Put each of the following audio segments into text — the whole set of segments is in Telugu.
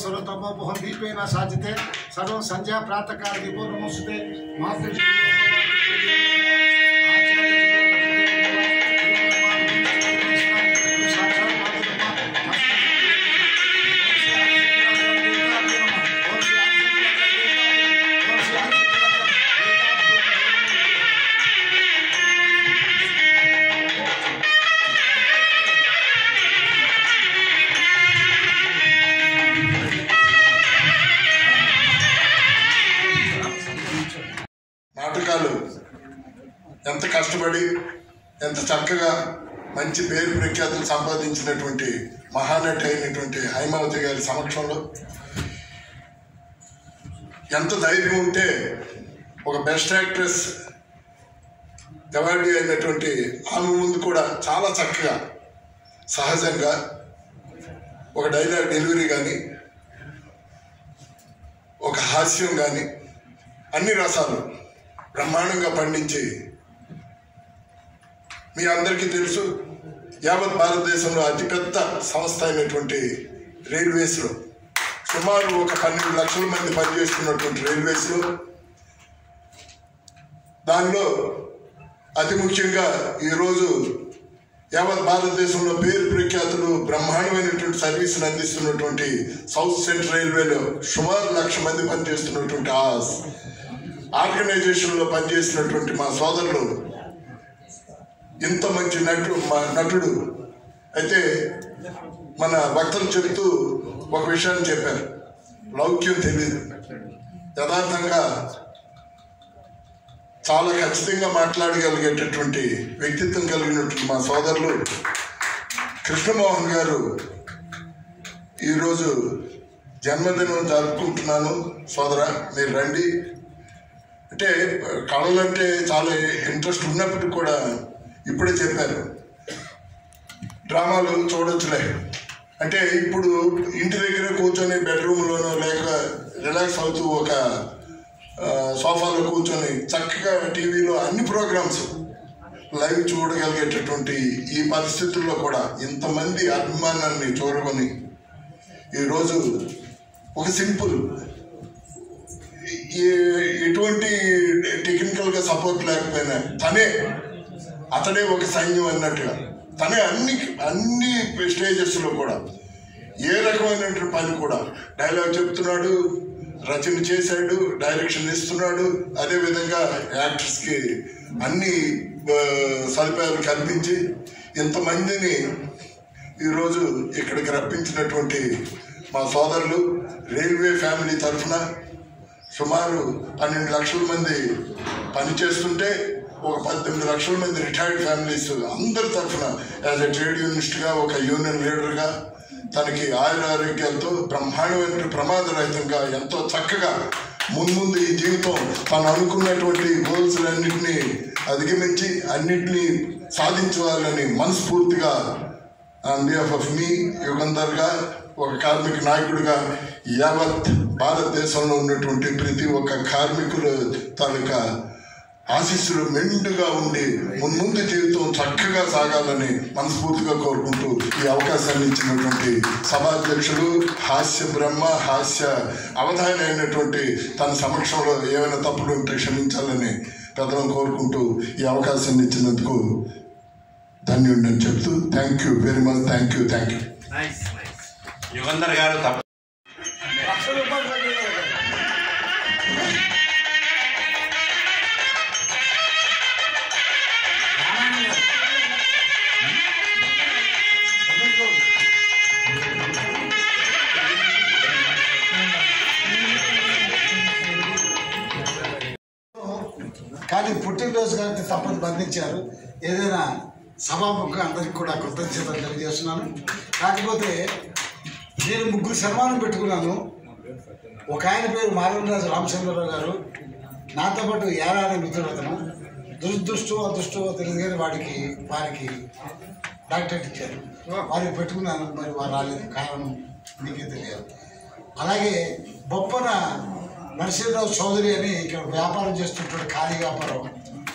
సర్వతమోపహం దీపేన సాధ్యతే సర్వం సంధ్యా ప్రాతకాల దీపో నమస్తే మాతృ నాటకాలు ఎంత కష్టపడి ఎంత చక్కగా మంచి పేరు ప్రఖ్యాతులు సంపాదించినటువంటి మహానటి అయినటువంటి హైమావతి గారి సమక్షంలో ఎంత ధైర్యం ఉంటే ఒక బెస్ట్ యాక్ట్రెస్ అవార్డు అయినటువంటి ఆమె ముందు కూడా చాలా చక్కగా సహజంగా ఒక డైలాగ్ డెలివరీ కానీ ఒక హాస్యం కానీ అన్ని రసాలు బ్రహ్మాండంగా పండించి మీ అందరికీ తెలుసు యావత్ భారతదేశంలో అతిపెద్ద సంస్థ అయినటువంటి రైల్వేస్లో సుమారు ఒక పన్నెండు లక్షల మంది పనిచేస్తున్నటువంటి రైల్వేస్లో దానిలో అతి ముఖ్యంగా ఈరోజు యావత్ భారతదేశంలో పేరు ప్రఖ్యాతులు బ్రహ్మాండమైనటువంటి సర్వీసులు అందిస్తున్నటువంటి సౌత్ సెంట్రల్ రైల్వేలో సుమారు లక్ష మంది పనిచేస్తున్నటువంటి ఆ ఆర్గనైజేషన్లో పనిచేసినటువంటి మా సోదరులు ఇంత మంచి నటు మా నటుడు అయితే మన వక్తలు చెబుతూ ఒక విషయాన్ని చెప్పారు లౌక్యం తెలియదు యథార్థంగా చాలా ఖచ్చితంగా మాట్లాడగలిగేటటువంటి వ్యక్తిత్వం కలిగినటువంటి మా సోదరులు కృష్ణమోహన్ గారు ఈరోజు జన్మదినం జరుపుకుంటున్నాను సోదర మీరు రండి అంటే కళలంటే చాలా ఇంట్రెస్ట్ ఉన్నప్పటికీ కూడా ఇప్పుడే చెప్పారు డ్రామాలు చూడొచ్చులే అంటే ఇప్పుడు ఇంటి దగ్గర కూర్చొని బెడ్రూమ్లోనో లేక రిలాక్స్ అవుతూ ఒక ఆ, సోఫాలో కూర్చొని చక్కగా టీవీలో అన్ని ప్రోగ్రామ్స్ లైవ్ చూడగలిగేటటువంటి ఈ పరిస్థితుల్లో కూడా ఇంతమంది అభిమానాన్ని చూరగొని ఈరోజు ఒక సింపుల్ ఏ- ఎటువంటి టెక్నికల్ గా సపోర్ట్ లేకపోయినా తనే అతడే ఒక సైన్యం అన్నట్టుగా తనే అన్ని అన్ని స్టేజెస్ లో కూడా ఏ రకమైనటువంటి పని కూడా డైలాగ్ చెప్తున్నాడు రచన చేశాడు డైరెక్షన్ ఇస్తున్నాడు అదే విధంగా యాక్టర్స్ కి అన్ని ఆ, సదుపాయాలు కల్పించి ఇంతమందిని ఈరోజు ఇక్కడికి రప్పించినటువంటి మా సోదరులు రైల్వే ఫ్యామిలీ తరఫున సుమారు పన్నెండు లక్షల మంది పనిచేస్తుంటే ఒక పద్దెనిమిది లక్షల మంది రిటైర్డ్ ఫ్యామిలీస్ అందరి తరఫున యాజ్ ఎ ట్రేడ్ యూనిస్ట్గా ఒక యూనియన్ లీడర్గా తనకి ఆయుర ఆరోగ్యాలతో బ్రహ్మాండమైన ప్రమాదరహితంగా ఎంతో చక్కగా మున్ముందు ఈ జీవితం తను అనుకున్నటువంటి గోల్స్ అన్నింటినీ అధిగమించి అన్నింటినీ సాధించాలని మనస్ఫూర్తిగా ఆన్ బిహాఫ్ ఆఫ్ మీ యుగంధర్గా ఒక కార్మిక నాయకుడిగా యావత్ భారతదేశంలో ఉన్నటువంటి ప్రతి ఒక్క కార్మికుల తాలూకా ఆశీస్సులు మెండుగా ఉండి మున్ముందు జీవితం చక్కగా సాగాలని మనస్ఫూర్తిగా కోరుకుంటూ ఈ అవకాశాన్ని ఇచ్చినటువంటి సభాధ్యక్షుడు హాస్య బ్రహ్మ హాస్య అవధాని అయినటువంటి తన సమక్షంలో ఏమైనా తప్పులు ఉంటే క్షమించాలని పెద్దలను కోరుకుంటూ ఈ అవకాశాన్ని ఇచ్చినందుకు ధన్యుడిని చెప్తూ thank you very much thank you thank you nice nice Yugandhar garu తప్ప లక్ష రూపాయలు తగ్గింది కదా. కానీ పుట్టినరోజు కాబట్టి తప్పని బంధించారు ఏదైనా సభాముఖం అందరికి కూడా కృతజ్ఞతలు తెలియజేస్తున్నాను కాకపోతే నేను ముగ్గురు సన్మానం పెట్టుకున్నాను ఒక ఆయన పేరు మాధవరాజు రామచంద్రరావు గారు నాతో పాటు ఏడాది మిత్రుడు అతను దురదృష్టం అదృష్టం తెలియదు కానీ వాడికి వారికి డాక్టరేట్ ఇచ్చారు వారికి పెట్టుకున్నాను మరి వారు రాలేదు కారణం మీకే తెలియదు అలాగే బొప్పన నరసింహరావు చౌదరి అని ఇక్కడ వ్యాపారం చేస్తుంటాడు ఖాళీ వ్యాపారం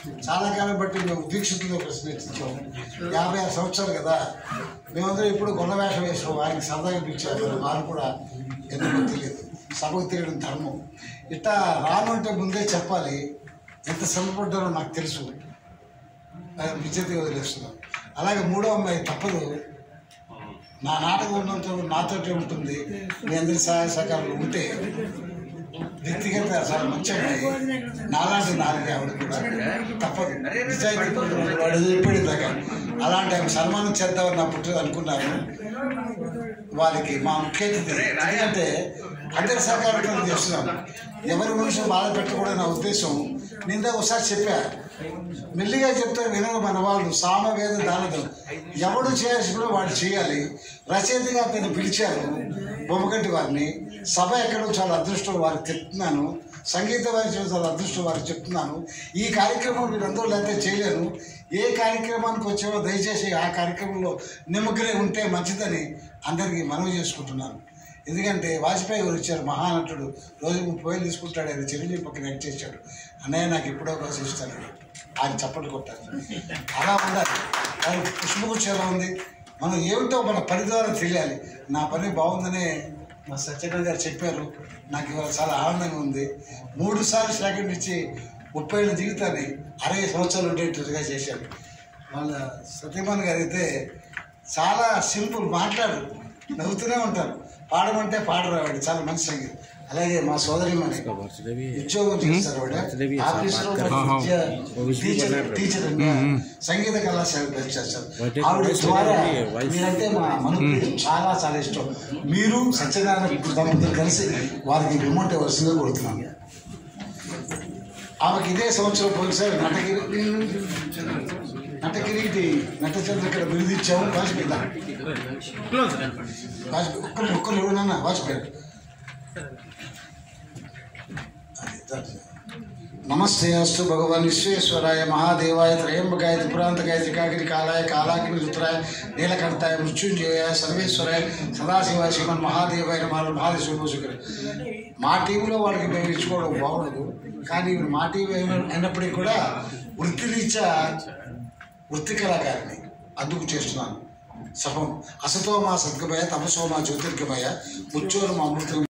చాలా కాలం బట్టి మేము దీక్షితుల్లో ప్రశ్నించాం యాభై ఆరు సంవత్సరాలు కదా మేమందరం ఇప్పుడు గొల్ల వేషం వేసాం వారికి సరదాగా పిలిచారు మరి వారు కూడా ఎందుకో తెలియదు సభకు తెలియడం ధర్మం ఇట్లా రాను అంటే ముందే చెప్పాలి ఎంత శ్రమపడ్డారో నాకు తెలుసు అది విద్యతగా వదిలేస్తున్నాం అలాగే మూడో అమ్మాయి తప్పదు నా నాటకం ఉన్నంత నాతోటే ఉంటుంది మీ అందరి సహాయ సహకారాలు ఉంటే వ్యక్తిగత చాలా మంచి అమ్మాయి నాలాంటి నాలుగే ఆవిడ కూడా తప్పదు నిజాయితీ పరుడు వాడు చెప్పాడు దాకా అలాంటి ఆమె సన్మానం చేద్దామని నా పుట్టిన అనుకున్నాను వారికి మా ముఖ్య అతిథి ఎందుకంటే అందరి సహకారంతో చేస్తున్నాం ఎవరి మనిషిని బాధ పెట్టకూడదు నా ఉద్దేశం నిందా ఒకసారి చెప్పా మెల్లిగా చెప్తే వినరు మన వాళ్ళు సామవేద దానదం ఎవడు చేయాల్సిన వాడు చేయాలి రచయితగా అతన్ని పిలిచారు బొమ్మగంటి వారిని సభ ఎక్కడో చాలా అదృష్టం వారికి చెప్తున్నాను సంగీత వారి చాలా అదృష్టం వారికి చెప్తున్నాను ఈ కార్యక్రమం వీరందరూ లేకపోతే చేయలేరు ఏ కార్యక్రమానికి వచ్చామో దయచేసి ఆ కార్యక్రమంలో నిమగ్నై ఉంటే మంచిదని అందరికీ మనవి చేసుకుంటున్నాను ఎందుకంటే వాజ్పేయి గారు వచ్చారు మహానటుడు రోజు ముప్పై వేలు తీసుకుంటాడు ఆయన చిరంజీవి పక్కన యాక్ట్ చేశాడు అన్నయ్య నాకు ఎప్పుడో అవకాశం ఇస్తాను ఆయన చప్పట్లు కొట్టారు అలా ఉండాలి ఆయన పుష్పగుచ్చి ఎలా ఉంది మనం ఏమిటో మన పని ద్వారా తెలియాలి నా పని బాగుందనే మా సత్యనారాయణ గారు చెప్పారు నాకు ఇవాళ చాలా ఆనందంగా ఉంది మూడు సార్లు సెకండ్ ఇచ్చి ముప్పై ఏళ్ళ జీవితాన్ని అరవై సంవత్సరాలు ఉండేటట్టుగా చేశారు వాళ్ళ సత్యమాన్ గారు అయితే చాలా సింపుల్ మాట్లాడు నవ్వుతూనే ఉంటారు పాడమంటే పాడరావాడు చాలా మంచి సంగీతం అలాగే మా సోదరి ఉద్యోగం చేస్తారు ఆవిడ ఆఫీసులో విద్య టీచర్ టీచర్ అండి. సంగీత కళాశాల చేస్తారు ఆవిడ ద్వారా మీరంటే మా మనకు చాలా చాలా ఇష్టం మీరు సత్యనారాయణ దంపతులు కలిసి వారికి రిమోట్ ఇవ్వాల్సిందిగా కోరుతున్నాను ఆమెకి ఇదే సంవత్సరం పోయినసారి నటగిరి నటగిరికి నటచంద్ర ఇక్కడ బిరుదు ఇచ్చాము వాజ్పేయి దా. వాజ్పేయి ఒక్కరు ఒక్కరు ఎవరన్నా వాజ్పేయి అది, అది. నమస్తే అస్తు భగవాన్ విశ్వేశ్వరాయ మహాదేవాయ త్రయంబకాయ త్రిపురాంతకాయ త్రికాగిరి కాలాయ కాలాగ్ని రుద్రాయ నీలకంఠాయ మృత్యుంజయాయ సర్వేశ్వరాయ సదాశివాయ శ్రీమన్ మహాదేవాయ నమాలు మహాదేశ్వరు శుక్ర మా టీంలో వాళ్ళకి మేము ఇచ్చుకోవడం బాగుండదు కానీ ఇప్పుడు మా టీం అయిన- అయినప్పటికీ కూడా వృత్తిరీత్యా వృత్తి కళాకారిని అందుకు చేస్తున్నాను సభం అసతో మా సద్గమయ తమసో మా జ్యోతిర్గమయ ముచ్చోరు మా అమృతం